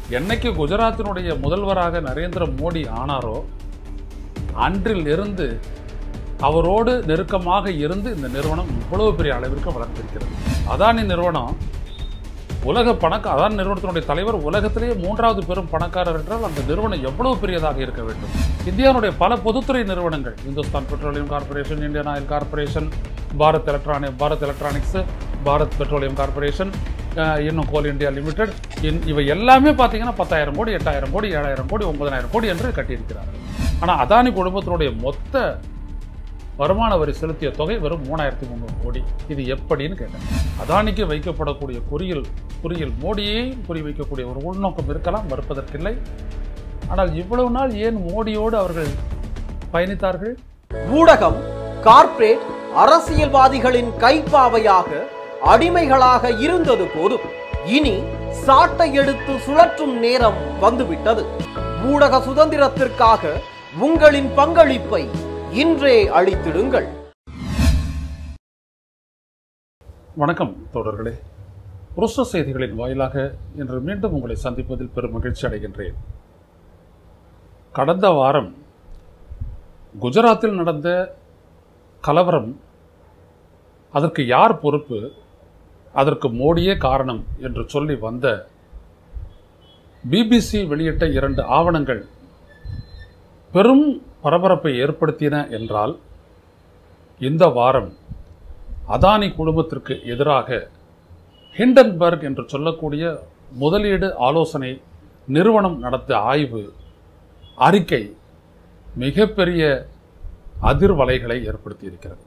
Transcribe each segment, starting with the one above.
என்னைக்கு குஜராத்தினுடைய முதல்வராக நரேந்திர மோடி ஆனாரோ அன்றில் இருந்து அவரோடு நெருக்கமாக இருந்து இந்த நிறுவனம் இவ்வளவு பெரிய அளவிற்கு வளர்ந்திருக்கிறது அதானி நிறுவனம் உலக பணக்க அதானி நிறுவனத்தினுடைய தலைவர் உலகத்திலேயே மூன்றாவது பெரும் பணக்காரர் என்றால் அந்த நிறுவனம் எவ்வளவு பெரியதாக இருக்க வேண்டும் இந்தியாவுடைய பல பொதுத்துறை நிறுவனங்கள் Hindustan Petroleum Corporation Indian Oil Corporation Bharat Electronic Bharat Electronics Bharat Petroleum Corporation அஹ், இன்னும் கோல் இந்தியா லிமிடெட் இன் இவை எல்லாமே பார்த்தீங்கன்னா பத்தாயிரம் கோடி எட்டாயிரம் கோடி ஏழாயிரம் கோடி ஒன்பதாயிரம் கோடி என்று கட்டியிருக்கிறார்கள் ஆனால் அதானி குடும்பத்தினுடைய மொத்த வருமான வரி செலுத்திய தொகை வெறும் மூணாயிரத்தி முந்நூறு கோடி இது எப்படின்னு கேட்டேன் அதானிக்கு வைக்கப்படக்கூடிய குறியில் குறியில் மோடியை குறி வைக்கக்கூடிய ஒரு உள்நோக்கம் இருக்கலாம் மறுப்பதற்கில்லை ஆனால் இவ்வளவு நாள் ஏன் மோடியோடு அவர்கள் பயணித்தார்கள் ஊடகம் கார்ப்பரேட் அரசியல்வாதிகளின் கைப்பாவையாக அடிமைகளாக இருந்தது போதும் இனி சாட்டை எடுத்து சுழற்றும் நேரம் வந்துவிட்டது ஊடக சுதந்திரத்திற்காக உங்களின் பங்களிப்பை இன்றே அளித்திடுங்கள் வணக்கம் தோழர்களே புருஷ செய்திகளின் வாயிலாக இன்று மீண்டும் உங்களை சந்திப்பதில் பெரும் மகிழ்ச்சி அடைகின்றேன் கடந்த வாரம் குஜராத்தில் நடந்த கலவரம் அதற்கு யார் பொறுப்பு அதற்கு மோடியே காரணம் என்று சொல்லி வந்த பிபிசி வெளியிட்ட இரண்டு ஆவணங்கள் பெரும் பரபரப்பை ஏற்படுத்தின என்றால் இந்த வாரம் அதானி குழுமத்திற்கு எதிராக ஹிண்டன்பர்க் என்று சொல்லக்கூடிய முதலீடு ஆலோசனை நிறுவனம் நடத்திய ஆய்வு அறிக்கை மிகப்பெரிய அதிர்வலைகளை ஏற்படுத்தியிருக்கிறது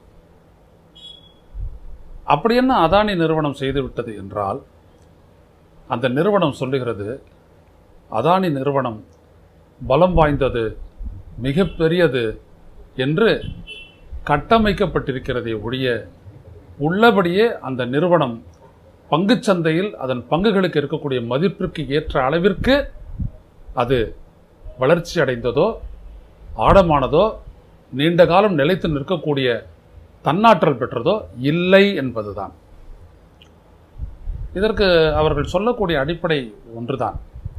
அப்படி என்ன அதானி நிறுவனம் செய்துவிட்டது என்றால் அந்த நிறுவனம் சொல்லுகிறது அதானி நிறுவனம் பலம் வாய்ந்தது மிகப்பெரியது என்று கட்டமைக்கப்பட்டிருக்கிறதே ஒழிய உள்ளபடியே அந்த நிறுவனம் பங்குச் சந்தையில் அதன் பங்குகளுக்கு இருக்கக்கூடிய மதிப்பிற்கு ஏற்ற அளவிற்கு அது வளர்ச்சி அடைந்ததோ ஆழமானதோ நீண்ட காலம் நிலைத்து நிற்கக்கூடிய தன்னாற்றல் பெற்றதோ இல்லை என்பதுதான் இதற்கு அவர்கள் சொல்லக்கூடிய அடிப்படை ஒன்றுதான்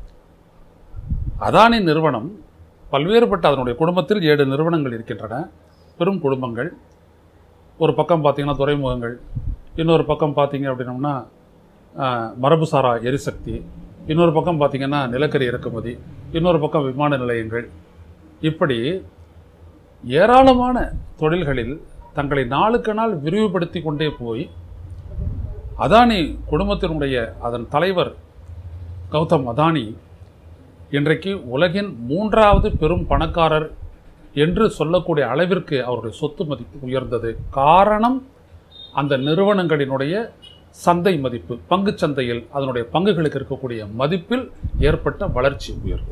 அதானி நிறுவனம் பல்வேறுபட்ட அதனுடைய குடும்பத்தில் ஏழு நிறுவனங்கள் இருக்கின்றன பெரும் குடும்பங்கள் ஒரு பக்கம் பார்த்தீங்கன்னா துறைமுகங்கள் இன்னொரு பக்கம் பார்த்தீங்க அப்படின்னோம்னா ஆஹ், மரபுசாரா எரிசக்தி இன்னொரு பக்கம் பார்த்தீங்கன்னா நிலக்கரி இறக்குமதி இன்னொரு பக்கம் விமான நிலையங்கள் இப்படி ஏராளமான தொழில்களில் தங்களை நாளுக்கு நாள் விரிவுபடுத்தி கொண்டே போய் அதானி குடும்பத்தினுடைய அதன் தலைவர் கௌதம் அதானி இன்றைக்கு உலகின் மூன்றாவது பெரும் பணக்காரர் என்று சொல்லக்கூடிய அளவிற்கு அவருடைய சொத்து மதிப்பு உயர்ந்தது காரணம் அந்த நிறுவனங்களினுடைய சந்தை மதிப்பு பங்குச் சந்தையில் அதனுடைய பங்குகளுக்கு இருக்கக்கூடிய மதிப்பில் ஏற்பட்ட வளர்ச்சி உயர்வு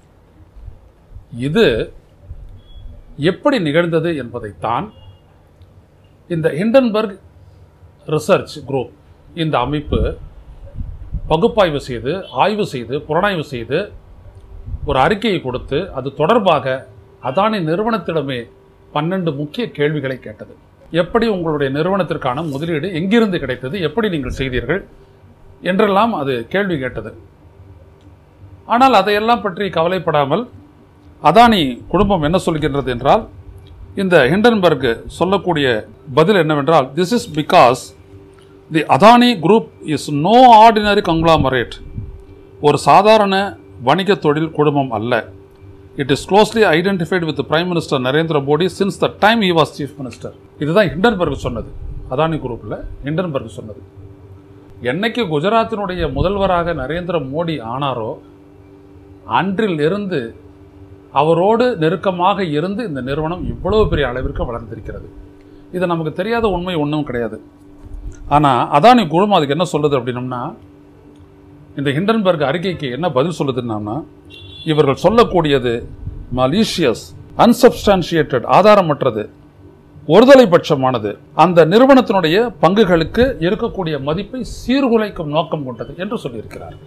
இது எப்படி நிகழ்ந்தது என்பதைத்தான் இந்த ஹிண்டன்பர்க் ரிசர்ச் குரூப் இந்த அமைப்பு பகுப்பாய்வு செய்து ஆய்வு செய்து புலனாய்வு செய்து ஒரு அறிக்கையை கொடுத்து அது தொடர்பாக அதானி நிறுவனத்திடமே பன்னெண்டு முக்கிய கேள்விகளை கேட்டது எப்படி உங்களுடைய நிறுவனத்திற்கான முதலீடு எங்கிருந்து கிடைத்தது எப்படி நீங்கள் செய்தீர்கள் என்றெல்லாம் அது கேள்வி கேட்டது ஆனால் அதையெல்லாம் பற்றி கவலைப்படாமல் அதானி குடும்பம் என்ன சொல்கின்றது என்றால் இந்த ஹிண்டன்பர்க் சொல்லக்கூடிய பதில் என்னவென்றால் this is because the Adani Group is no ordinary conglomerate ஒரு சாதாரண வணிக தொழில் குழுமம் அல்ல it is closely identified with prime minister Narendra Modi since the time he was chief minister இதுதான் ஹிண்டன்பர்க் சொன்னது அதானி குரூப்பில் ஹிண்டன்பர்க் சொன்னது என்னைக்கு குஜராத்தினுடைய முதல்வராக நரேந்திர மோடி ஆனாரோ அன்றில் இருந்து அவரோடு நெருக்கமாக இருந்து இந்த நிறுவனம் இவ்வளவு பெரிய அளவிற்கு வளர்ந்திருக்கிறது இது நமக்கு தெரியாத உண்மை ஒன்றும் கிடையாது ஆனால் அதானி குழுமம் அதுக்கு என்ன சொல்லுது அப்படின்னம்னா இந்த ஹிண்டன்பர்க் அறிக்கைக்கு என்ன பதில் சொல்லுதுன்னா இவர்கள் சொல்லக்கூடியது மலீஷியஸ் அன்சப்ஸ்டான்ஷியேட்டட் ஆதாரமற்றது ஒருதலை பட்சமானது அந்த நிறுவனத்தினுடைய பங்குகளுக்கு இருக்கக்கூடிய மதிப்பை சீர்குலைக்கும் நோக்கம் கொண்டது என்று சொல்லியிருக்கிறார்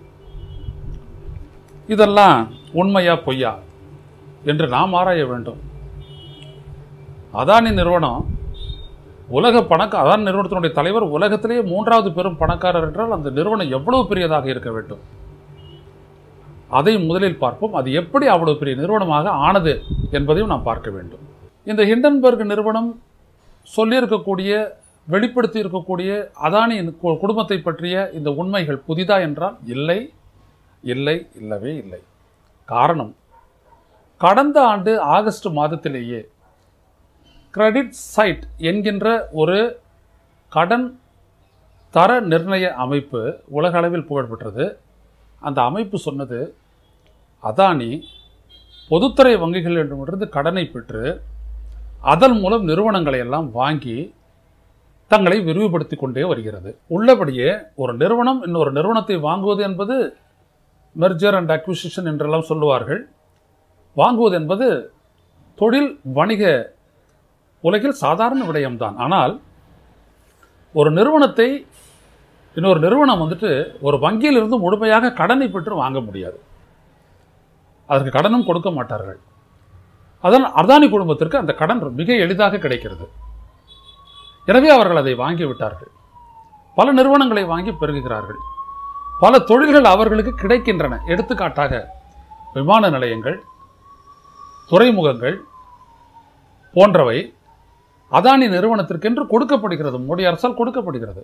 இதெல்லாம் உண்மையா பொய்யா என்று நாம் ஆராய வேண்டும் அதானி நிறுவனம் உலக பணக்க அதானி நிறுவனத்தினுடைய தலைவர் உலகத்திலேயே மூன்றாவது பெரும் பணக்காரர் என்றால் அந்த நிறுவனம் எவ்வளவு பெரியதாக இருக்க வேண்டும் அதை முதலில் பார்ப்போம் அது எப்படி அவ்வளவு பெரிய நிறுவனமாக ஆனது என்பதையும் நாம் பார்க்க வேண்டும் இந்த ஹிண்டன்பர்க் நிறுவனம் சொல்லியிருக்கக்கூடிய வெளிப்படுத்தி இருக்கக்கூடிய அதானி கு- குடும்பத்தை பற்றிய இந்த உண்மைகள் புதிதா என்றால் இல்லை இல்லை இல்லவே இல்லை காரணம் கடந்த ஆண்டு ஆகஸ்ட் மாதத்திலேயே கிரெடிட் சைட் என்கின்ற ஒரு கடன் தர நிர்ணய அமைப்பு உலக அளவில் புகழ்பெற்றது அந்த அமைப்பு சொன்னது அதானி பொதுத்துறை வங்கிகளிடமிருந்து கடனை பெற்று அதன் மூலம் நிறுவனங்களை எல்லாம் வாங்கி தங்களை விரிவுபடுத்திக் கொண்டே வருகிறது உள்ளபடியே ஒரு நிறுவனம் இன்னொரு நிறுவனத்தை வாங்குவது என்பது மெர்ஜர் அண்ட் அக்விசிஷன் என்றெல்லாம் சொல்லுவார்கள் வாங்குவது என்பது தொழில் வணிக உலகில் சாதாரண விடயம்தான் ஆனால் ஒரு நிறுவனத்தை இன்னொரு நிறுவனம் வந்துட்டு ஒரு வங்கியிலிருந்து முழுமையாக கடனை பெற்று வாங்க முடியாது அதற்கு கடனும் கொடுக்க மாட்டார்கள் அதன் அதானி குடும்பத்திற்கு அந்த கடன் மிக எளிதாக கிடைக்கிறது எனவே அவர்கள் அதை வாங்கி விட்டார்கள் பல நிறுவனங்களை வாங்கி பெருகுகிறார்கள் பல தொழில்கள் அவர்களுக்கு கிடைக்கின்றன எடுத்துக்காட்டாக விமான நிலையங்கள் துறைமுகங்கள் போன்றவை அதானி நிறுவனத்திற்கென்று கொடுக்கப்படுகிறது மோடி அரசால் கொடுக்கப்படுகிறது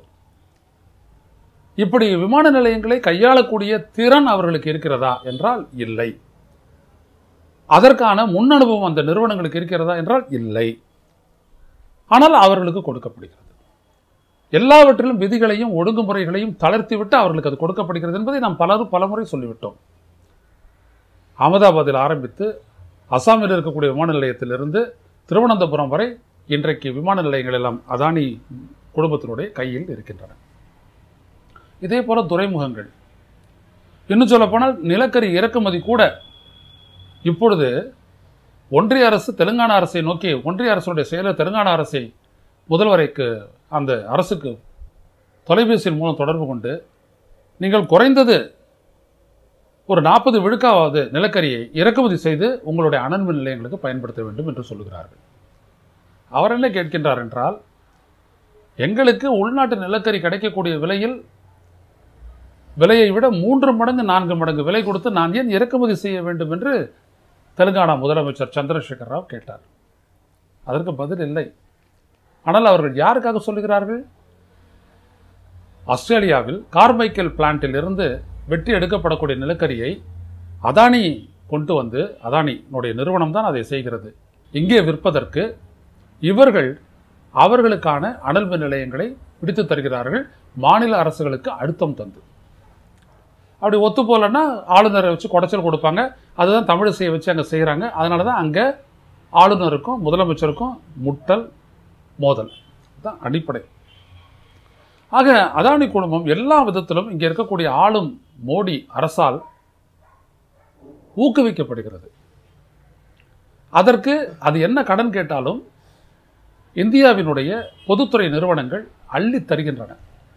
இப்படி விமான நிலையங்களை கையாளக்கூடிய திறன் அவர்களுக்கு இருக்கிறதா என்றால் இல்லை அதற்கான முன் அனுபவம் அந்த நிறுவனங்களுக்கு இருக்கிறதா என்றால் இல்லை ஆனால் அவர்களுக்கு கொடுக்கப்படுகிறது எல்லாவற்றிலும் விதிகளையும் ஒழுங்குமுறைகளையும் தளர்த்திவிட்டு அவர்களுக்கு அது கொடுக்கப்படுகிறது என்பதை நாம் பலரும் பலமுறை சொல்லிவிட்டோம் அகமதாபாத்தில் ஆரம்பித்து அசாமில் இருக்கக்கூடிய விமான நிலையத்திலிருந்து திருவனந்தபுரம் வரை இன்றைக்கு விமான நிலையங்கள் எல்லாம் அதானி குடும்பத்தினுடைய கையில் இருக்கின்றன இதே போல துறைமுகங்கள் இன்னும் சொல்லப்போனால் நிலக்கரி இறக்குமதி கூட இப்பொழுது ஒன்றிய அரசு தெலுங்கானா அரசை நோக்கி ஒன்றிய அரசுடைய செயலர் தெலுங்கானா அரசை முதல்வரைக்கு அந்த அரசுக்கு தொலைபேசியின் மூலம் தொடர்பு கொண்டு நீங்கள் குறைந்தது ஒரு நாற்பது விழுக்காவது நிலக்கரியை இறக்குமதி செய்து உங்களுடைய அனல் மின் நிலையங்களுக்கு பயன்படுத்த வேண்டும் என்று சொல்லுகிறார்கள் அவர் என்ன கேட்கின்றார் என்றால் எங்களுக்கு உள்நாட்டு நிலக்கரி கிடைக்கக்கூடிய விலையில் விலையை விட மூன்று மடங்கு நான்கு மடங்கு விலை கொடுத்து நான் ஏன் இறக்குமதி செய்ய வேண்டும் என்று தெலுங்கானா முதலமைச்சர் சந்திரசேகர் ராவ் கேட்டார் அதற்கு பதில் இல்லை ஆனால் அவர்கள் யாருக்காக சொல்லுகிறார்கள் ஆஸ்திரேலியாவில் கார்மைக்கல் பிளான்ட்டில் இருந்து வெட்டி எடுக்கப்படக்கூடிய நிலக்கரியை அதானி கொண்டு வந்து அதானியினுடைய நிறுவனம் தான் அதை செய்கிறது இங்கே விற்பதற்கு இவர்கள் அவர்களுக்கான அனல் மின் நிலையங்களை பிடித்து தருகிறார்கள் மாநில அரசுகளுக்கு அழுத்தம் தந்து அப்படி ஒத்து போகலன்னா ஆளுநரை வச்சு குடைச்சல் கொடுப்பாங்க அதுதான் தமிழிசையை வச்சு அங்கே செய்கிறாங்க அதனால தான் அங்கே ஆளுநருக்கும் முதலமைச்சருக்கும் முட்டல் மோதல் தான் அடிப்படை ஆக அதானி குடும்பம் எல்லா விதத்திலும் இங்கே இருக்கக்கூடிய ஆளும் மோடி அரசால் ஊக்குவிக்கப்படுகிறது அதற்கு அது என்ன கடன் கேட்டாலும் இந்தியாவினுடைய பொதுத்துறை நிறுவனங்கள் அள்ளித் தருகின்றன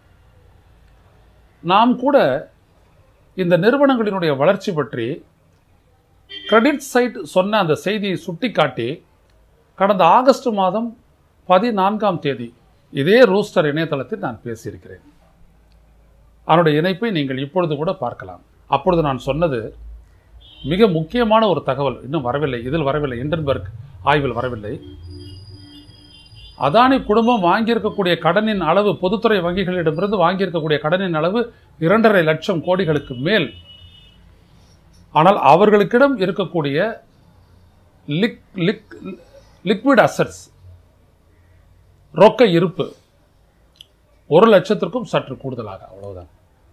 நாம் கூட இந்த நிறுவனங்களினுடைய வளர்ச்சி பற்றி கிரெடிட் சைட் சொன்ன அந்த செய்தியை சுட்டிக்காட்டி கடந்த ஆகஸ்ட் மாதம் பதினான்காம் தேதி இதே ரூஸ்டர் இணையதளத்தில் நான் பேசியிருக்கிறேன் அதனுடைய இணைப்பை நீங்கள் இப்பொழுது கூட பார்க்கலாம் அப்பொழுது நான் சொன்னது மிக முக்கியமான ஒரு தகவல் இன்னும் வரவில்லை இதில் வரவில்லை இண்டன்பர்க் ஆய்வில் வரவில்லை அதானி குடும்பம் வாங்கியிருக்கக்கூடிய கடனின் அளவு பொதுத்துறை வங்கிகளிடமிருந்து வாங்கியிருக்கக்கூடிய கடனின் அளவு இரண்டரை லட்சம் கோடிகளுக்கு மேல் ஆனால் அவர்களுக்கிடம் இருக்கக்கூடிய லிக் லிக் லிக்விட் அசட்ஸ் ரொக்க இருப்பு ஒரு லட்சத்திற்கும் சற்று கூடுதலாக அவ்வளவுதான்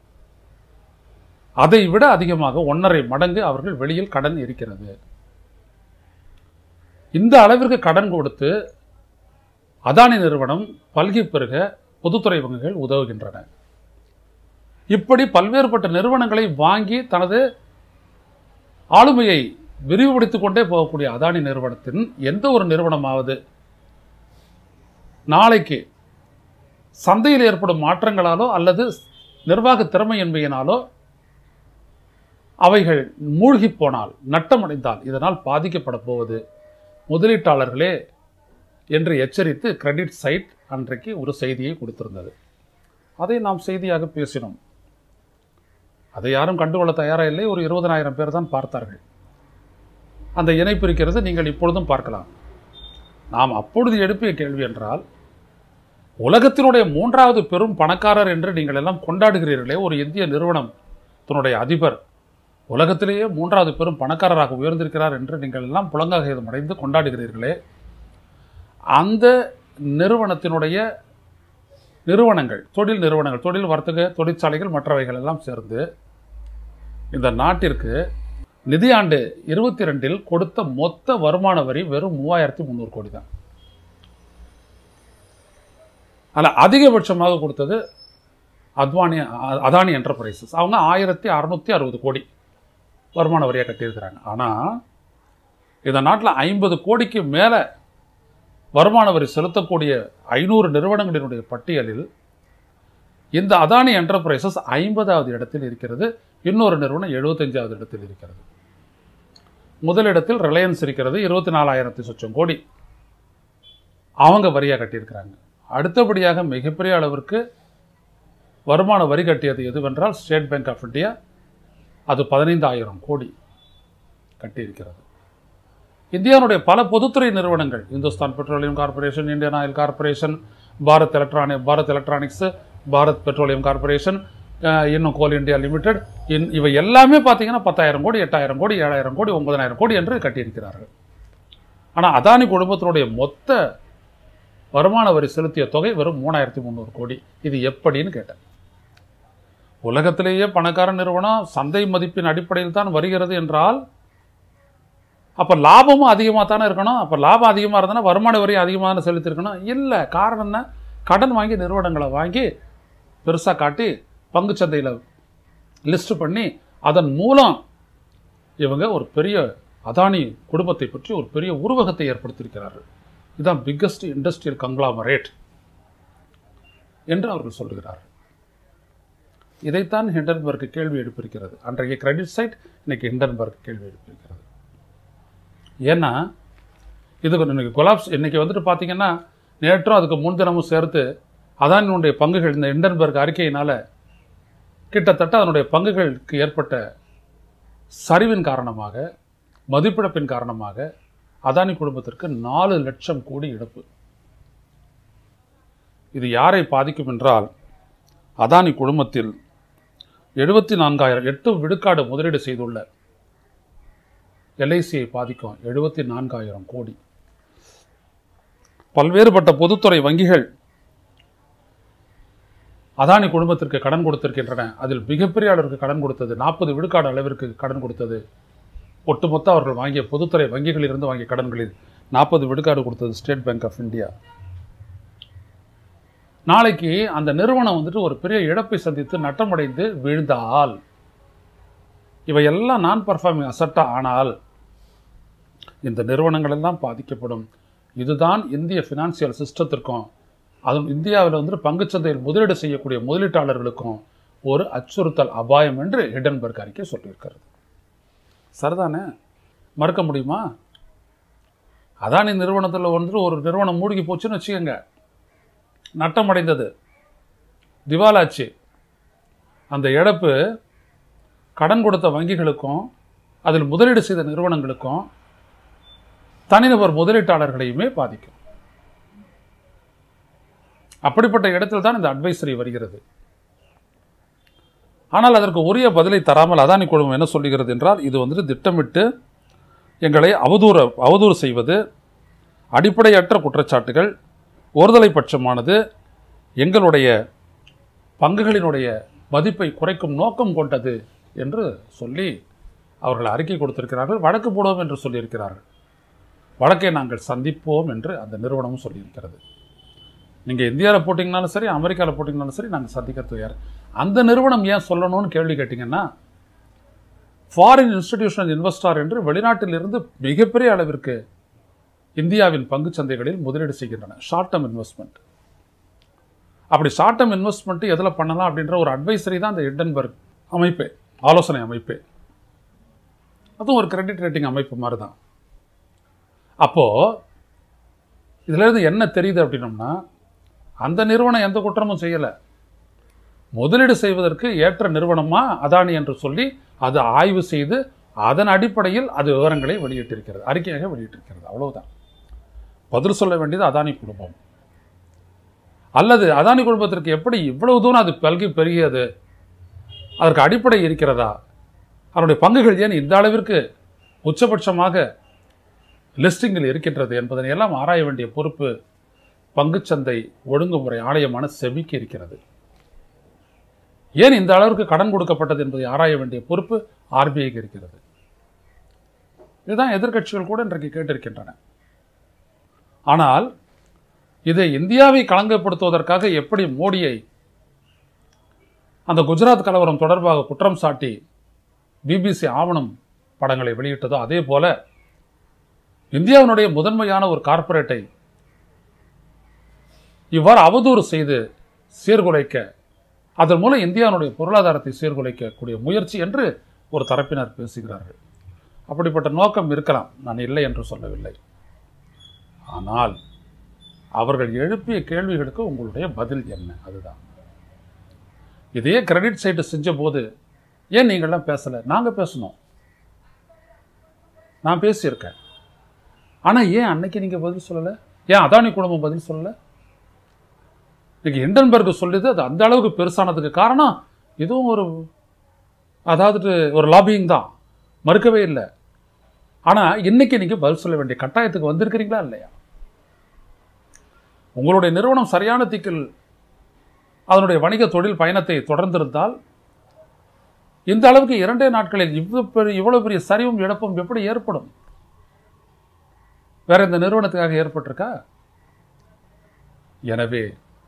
அதை விட அதிகமாக ஒன்றரை மடங்கு அவர்கள் வெளியில் கடன் இருக்கிறது இந்த அளவிற்கு கடன் கொடுத்து அதானி நிறுவனம் பல்கி பெருக பொதுத்துறை வங்கிகள் உதவுகின்றன இப்படி பல்வேறுபட்ட நிறுவனங்களை வாங்கி தனது ஆளுமையை விரிவுபடுத்திக் கொண்டே போகக்கூடிய அதானி நிறுவனத்தின் எந்த ஒரு நிறுவனமாவது நாளைக்கு சந்தையில் ஏற்படும் மாற்றங்களாலோ அல்லது நிர்வாக திறமையின்மையினாலோ அவைகள் மூழ்கி போனால் நட்டமடைந்தால் இதனால் பாதிக்கப்பட போவது முதலீட்டாளர்களே என்று எச்சரித்து கிரெடிட் சைட் அன்றைக்கு ஒரு செய்தியை கொடுத்திருந்தது அதை நாம் செய்தியாக பேசினோம் அதை யாரும் கண்டுகொள்ள தயாராக இல்லை ஒரு இருபதனாயிரம் பேர் தான் பார்த்தார்கள் அந்த இணைப்பு இருக்கிறது நீங்கள் இப்பொழுதும் பார்க்கலாம் நாம் அப்பொழுது எழுப்பிய கேள்வி என்றால் உலகத்தினுடைய மூன்றாவது பெரும் பணக்காரர் என்று நீங்கள் எல்லாம் கொண்டாடுகிறீர்களே ஒரு இந்திய நிறுவனம் தன்னுடைய அதிபர் உலகத்திலேயே மூன்றாவது பெரும் பணக்காரராக உயர்ந்திருக்கிறார் என்று நீங்கள் எல்லாம் புலங்காகிதம் அடைந்து கொண்டாடுகிறீர்களே அந்த நிறுவனத்தினுடைய நிறுவனங்கள் தொழில் நிறுவனங்கள் தொழில் வர்த்தக தொழிற்சாலைகள் மற்றவைகள் எல்லாம் சேர்ந்து இந்த நாட்டிற்கு நிதியாண்டு இருபத்தி ரெண்டில் கொடுத்த மொத்த வருமான வரி வெறும் மூவாயிரத்தி முந்நூறு கோடி தான் அதில் அதிகபட்சமாக கொடுத்தது அத்வானி அ- அதானி என்டர்பிரைசஸ் அவங்க ஆயிரத்தி அறநூற்றி அறுபது கோடி வருமான வரியாக கட்டியிருக்கிறாங்க ஆனால் இந்த நாட்டில் ஐம்பது கோடிக்கு மேலே வருமான வரி செலுத்தக்கூடிய ஐநூறு நிறுவனங்களினுடைய பட்டியலில் இந்த அதானி என்டர்பிரைசஸ் ஐம்பதாவது இடத்தில் இருக்கிறது இன்னொரு நிறுவனம் எழுபத்தஞ்சாவது இடத்தில் இருக்கிறது முதலிடத்தில் ரிலையன்ஸ் இருக்கிறது இருபத்தி நாலாயிரத்தி சொச்சம் கோடி அவங்க வரியாக கட்டியிருக்கிறாங்க அடுத்தபடியாக மிகப்பெரிய அளவிற்கு வருமான வரி கட்டியது எதுவென்றால் ஸ்டேட் பேங்க் ஆஃப் இந்தியா அது பதினைந்தாயிரம் கோடி கட்டியிருக்கிறது இந்தியாவுடைய பல பொதுத்துறை நிறுவனங்கள் Hindustan Petroleum Corporation Indian Oil Corporation Bharat Electronic Bharat Electronics Bharat Petroleum Corporation அஹ், இன்னும் கோல் இந்தியா லிமிடெட் இன் இவை எல்லாமே பார்த்தீங்கன்னா பத்தாயிரம் கோடி எட்டாயிரம் கோடி ஏழாயிரம் கோடி ஒன்பதாயிரம் கோடி என்று கட்டியிருக்கிறார்கள் ஆனால் அதானி குடும்பத்தினுடைய மொத்த வருமான வரி செலுத்திய தொகை வெறும் மூணாயிரத்தி முந்நூறு கோடி இது எப்படின்னு கேட்டேன் உலகத்திலேயே பணக்கார நிறுவனம் சந்தை மதிப்பின் அடிப்படையில் தான் வருகிறது என்றால் அப்போ லாபமும் அதிகமாக தானே இருக்கணும் அப்போ லாபம் அதிகமாக இருந்ததுன்னா வருமான வரி அதிகமாக தானே செலுத்திருக்கணும் இல்லை காரணம் என்ன கடன் வாங்கி நிறுவனங்களை வாங்கி பெருசாக காட்டி பங்குச்சந்தையில் லிஸ்ட் பண்ணி அதன் மூலம் இவங்க ஒரு பெரிய அதானி குடும்பத்தை பற்றி ஒரு பெரிய உருவகத்தை ஏற்படுத்தியிருக்கிறார்கள் இதுதான் பிக்கஸ்ட் இண்டஸ்ட்ரியல் கங்க்ளாமரேட் என்று அவர்கள் சொல்லுகிறார்கள் இதைத்தான் ஹிண்டன்பர்க் கேள்வி எழுப்பியிருக்கிறது அன்றைய கிரெடிட் சைட் இன்னைக்கு ஹிண்டன்பர்க் கேள்வி எழுப்பியிருக்கிறது ஏன்னா இது இன்னைக்கு கொலாப்ஸ் இன்னைக்கு வந்துட்டு பார்த்தீங்கன்னா நேற்றும் அதுக்கு முன்தினமும் சேர்த்து அதானினுடைய பங்குகள் இந்த ஹிண்டன்பர்க் அறிக்கையினால கிட்டத்தட்ட அதனுடைய பங்குகளுக்கு ஏற்பட்ட சரிவின் காரணமாக மதிப்பிழப்பின் காரணமாக அதானி குடும்பத்திற்கு நாலு லட்சம் கோடி இழப்பு இது யாரை பாதிக்கும் என்றால் அதானி குழுமத்தில் எழுபத்தி நான்காயிரம் எட்டு விழுக்காடு முதலீடு செய்துள்ள எல்ஐசியை பாதிக்கும் எழுபத்தி நான்காயிரம் கோடி பல்வேறுபட்ட பொதுத்துறை வங்கிகள் அதானி குடும்பத்திற்கு கடன் கொடுத்திருக்கின்றன அதில் மிகப்பெரிய அளவிற்கு கடன் கொடுத்தது நாற்பது விழுக்காடு அளவிற்கு கடன் கொடுத்தது ஒட்டுமொத்த அவர்கள் வாங்கிய பொதுத்துறை வங்கிகளிலிருந்து வாங்கிய கடன்களில் நாற்பது விழுக்காடு கொடுத்தது ஸ்டேட் பேங்க் ஆஃப் இந்தியா நாளைக்கு அந்த நிறுவனம் வந்துட்டு ஒரு பெரிய இழப்பை சந்தித்து நட்டமடைந்து வீழ்ந்தால் இவையெல்லாம் நான் பர்ஃபார்மிங் அசட்டா ஆனால் இந்த நிறுவனங்கள் எல்லாம் பாதிக்கப்படும் இதுதான் இந்திய ஃபினான்சியல் சிஸ்டத்திற்கும் அதுவும் இந்தியாவில் வந்துட்டு பங்குச்சந்தையில் முதலீடு செய்யக்கூடிய முதலீட்டாளர்களுக்கும் ஒரு அச்சுறுத்தல் அபாயம் என்று ஹிடன்பர்க் அறிக்கை சொல்லியிருக்கிறது சரிதானே மறுக்க முடியுமா அதானி நிறுவனத்தில் வந்துட்டு ஒரு நிறுவனம் மூழ்கி போச்சுன்னு வச்சுக்கோங்க நட்டமடைந்தது திவாலாச்சு அந்த இழப்பு கடன் கொடுத்த வங்கிகளுக்கும் அதில் முதலீடு செய்த நிறுவனங்களுக்கும் தனிநபர் முதலீட்டாளர்களையுமே பாதிக்கும் அப்படிப்பட்ட இடத்தில் தான் இந்த அட்வைசரி வருகிறது ஆனால் அதற்கு உரிய பதிலை தராமல் அதானி குழுமம் என்ன சொல்லுகிறது என்றால் இது வந்துட்டு திட்டமிட்டு எங்களை அவதூற அவதூறு செய்வது அடிப்படையற்ற குற்றச்சாட்டுகள் ஒருதலை பட்சமானது எங்களுடைய பங்குகளினுடைய மதிப்பை குறைக்கும் நோக்கம் கொண்டது என்று சொல்லி அவர்கள் அறிக்கை கொடுத்திருக்கிறார்கள் வழக்கு போடுவோம் என்று சொல்லியிருக்கிறார்கள் வழக்கை நாங்கள் சந்திப்போம் என்று அந்த நிறுவனமும் சொல்லியிருக்கிறது நீங்கள் இந்தியாவில் போட்டிங்கனாலும் சரி அமெரிக்காவில் போட்டிங்கனாலும் சரி நாங்கள் சந்திக்க தயார் அந்த நிறுவனம் ஏன் சொல்லணும்னு கேள்வி கேட்டிங்கன்னா ஃபாரின் இன்ஸ்டிடியூஷனல் இன்வெஸ்டார் என்று வெளிநாட்டிலிருந்து மிகப்பெரிய அளவிற்கு இந்தியாவின் பங்குச் சந்தைகளில் முதலீடு செய்கின்றன ஷார்ட் டேர்ம் இன்வெஸ்ட்மெண்ட் அப்படி ஷார்ட் டேர்ம் இன்வெஸ்ட்மெண்ட் எதில் பண்ணலாம் அப்படின்ற ஒரு அட்வைசரி தான் அந்த ஹிண்டன்பர்க் அமைப்பு ஆலோசனை அமைப்பு அதுவும் ஒரு கிரெடிட் ரேட்டிங் அமைப்பு மாதிரி தான் அப்போது இதிலிருந்து என்ன தெரியுது அப்படின்னோம்னா அந்த நிறுவனம் எந்த குற்றமும் செய்யலை முதலீடு செய்வதற்கு ஏற்ற நிறுவனமா அதானி என்று சொல்லி அது ஆய்வு செய்து அதன் அடிப்படையில் அது விவரங்களை வெளியிட்டிருக்கிறது அறிக்கையாக வெளியிட்டிருக்கிறது அவ்வளவுதான் பதில் சொல்ல வேண்டியது அதானி குடும்பம் அல்லது அதானி குடும்பத்திற்கு எப்படி இவ்வளவு தூரம் அது பல்கி பெருகியது அதற்கு அடிப்படை இருக்கிறதா அவருடைய பங்குகள் ஏன் இந்த அளவிற்கு உச்சபட்சமாக லிஸ்டிங்கில் இருக்கின்றது என்பதனை எல்லாம் ஆராய வேண்டிய பொறுப்பு பங்குச்சந்தை ஒழுங்குமுறை ஆணையமான செபிக்கு இருக்கிறது ஏன் இந்த அளவிற்கு கடன் கொடுக்கப்பட்டது என்பதை ஆராய வேண்டிய பொறுப்பு ஆர்பிஐக்கு இருக்கிறது இதுதான் எதிர்க்கட்சிகள் கூட இன்றைக்கு கேட்டிருக்கின்றன ஆனால் இதை இந்தியாவை களங்கப்படுத்துவதற்காக எப்படி மோடியை அந்த குஜராத் கலவரம் தொடர்பாக குற்றம் சாட்டி பிபிசி ஆவணம் படங்களை வெளியிட்டதோ அதே போல இந்தியாவினுடைய முதன்மையான ஒரு கார்ப்பரேட்டை இவ்வாறு அவதூறு செய்து சீர்குலைக்க அதன் மூலம் இந்தியாவினுடைய பொருளாதாரத்தை சீர்குலைக்கக்கூடிய முயற்சி என்று ஒரு தரப்பினர் பேசுகிறார்கள் அப்படிப்பட்ட நோக்கம் இருக்கலாம் நான் இல்லை என்று சொல்லவில்லை ஆனால் அவர்கள் எழுப்பிய கேள்விகளுக்கு உங்களுடைய பதில் என்ன அதுதான் இதே கிரெடிட் சைட்டு செஞ்ச போது ஏன் நீங்கள்லாம் பேசலை நாங்கள் பேசணும் நான் பேசியிருக்கேன் ஆனால் ஏன் அன்னைக்கு நீங்கள் பதில் சொல்லலை ஏன் அதானி குடும்பம் பதில் சொல்லலை இன்னைக்கு ஹிண்டன்பர்க் சொல்லுது அது அந்த அளவுக்கு பெருசானதுக்கு காரணம் இதுவும் ஒரு அதாவது ஒரு லாபியிங் தான் மறுக்கவே இல்லை ஆனால் இன்னைக்கு நீங்கள் பதில் சொல்ல வேண்டிய கட்டாயத்துக்கு வந்திருக்கிறீங்களா இல்லையா உங்களுடைய நிறுவனம் சரியான திக்கில் அதனுடைய வணிக தொழில் பயணத்தை தொடர்ந்திருந்தால் இந்த அளவுக்கு இரண்டே நாட்களில் இவ்வளவு பெரிய இவ்வளவு பெரிய சரிவும் இழப்பும் எப்படி ஏற்படும் வேற இந்த நிறுவனத்துக்காக ஏற்பட்டிருக்கா எனவே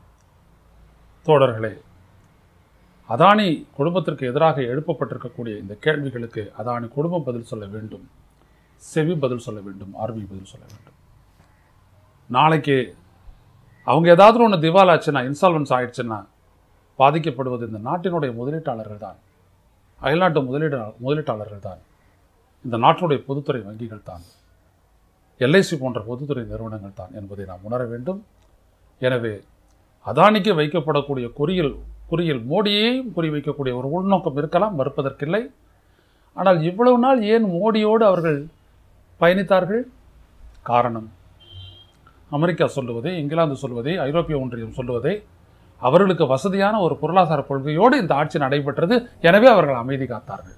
தோழர்களே அதானி குடும்பத்திற்கு எதிராக எழுப்பப்பட்டிருக்கக்கூடிய இந்த கேள்விகளுக்கு அதானி குடும்பம் பதில் சொல்ல வேண்டும் செவி பதில் சொல்ல வேண்டும் ஆர்பி பதில் சொல்ல வேண்டும் நாளைக்கு அவங்க ஏதாவது ஒன்று திவால் ஆச்சுன்னா இன்சால்வன்ஸ் ஆயிடுச்சுன்னா பாதிக்கப்படுவது இந்த நாட்டினுடைய முதலீட்டாளர்கள் தான் அயல்நாட்டு முதலீடு முதலீட்டாளர்கள் தான் இந்த நாட்டினுடைய பொதுத்துறை வங்கிகள் தான் எல்ஐசி போன்ற பொதுத்துறை நிறுவனங்கள் தான் என்பதை நாம் உணர வேண்டும் எனவே அதானிக்கு வைக்கப்படக்கூடிய குறியில் குறியில் மோடியையும் குறி வைக்கக்கூடிய ஒரு உள்நோக்கம் இருக்கலாம் மறுப்பதற்கில்லை ஆனால் இவ்வளவு நாள் ஏன் மோடியோடு அவர்கள் பயணித்தார்கள் காரணம் அமெரிக்கா சொல்லுவதை இங்கிலாந்து சொல்லுவதை ஐரோப்பிய ஒன்றியம் சொல்லுவதை அவர்களுக்கு வசதியான ஒரு பொருளாதார கொள்கையோடு இந்த ஆட்சி நடைபெற்றது எனவே அவர்கள் அமைதி காத்தார்கள்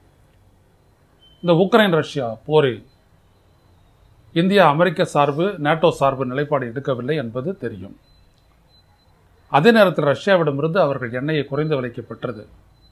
இந்த உக்ரைன் ரஷ்யா போரில் இந்தியா அமெரிக்க சார்பு நேட்டோ சார்பு நிலைப்பாடு எடுக்கவில்லை என்பது தெரியும் அதே நேரத்தில் ரஷ்யாவிடமிருந்து அவர்கள் எண்ணெயை குறைந்த விலைக்கு பெற்றது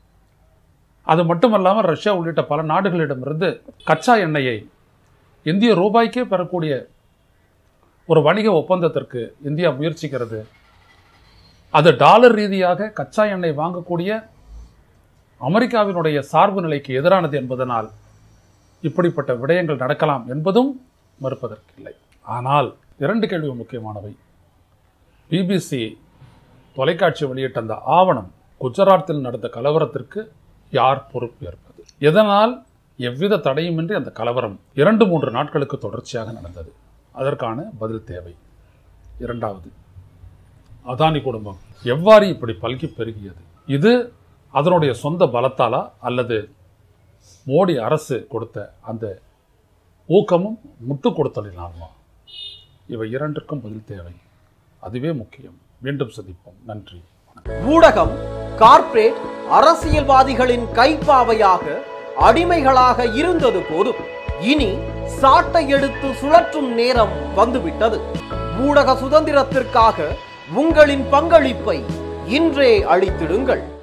அது மட்டுமல்லாமல் ரஷ்யா உள்ளிட்ட பல நாடுகளிடமிருந்து கச்சா எண்ணெயை இந்திய ரூபாய்க்கே பெறக்கூடிய ஒரு வணிக ஒப்பந்தத்திற்கு இந்தியா முயற்சிக்கிறது அது டாலர் ரீதியாக கச்சா எண்ணெய் வாங்கக்கூடிய அமெரிக்காவினுடைய சார்பு நிலைக்கு எதிரானது என்பதனால் இப்படிப்பட்ட விடயங்கள் நடக்கலாம் என்பதும் மறுப்பதற்கில்லை ஆனால் இரண்டு கேள்வி முக்கியமானவை பிபிசி தொலைக்காட்சி வெளியிட்ட அந்த ஆவணம் குஜராத்தில் நடந்த கலவரத்திற்கு யார் பொறுப்பேற்பது எதனால் எவ்வித தடையுமின்றி அந்த கலவரம் இரண்டு மூன்று நாட்களுக்கு தொடர்ச்சியாக நடந்தது அதற்கான பதில் தேவை இரண்டாவது அதானி குடும்பம் எவ்வாறு இப்படி பல்கி பெருகியது இது அதனுடைய சொந்த பலத்தாலா அல்லது மோடி அரசு கொடுத்த அந்த ஊக்கமும் முட்டு கொடுத்தலினாலுமா இவை இரண்டிற்கும் பதில் தேவை அதுவே முக்கியம் மீண்டும் சந்திப்போம் நன்றி ஊடகம் கார்ப்பரேட் அரசியல்வாதிகளின் கைப்பாவையாக அடிமைகளாக இருந்தது போதும் இனி சாட்டை எடுத்து சுழற்றும் நேரம் வந்துவிட்டது ஊடக சுதந்திரத்திற்காக உங்களின் பங்களிப்பை இன்றே அளித்திடுங்கள்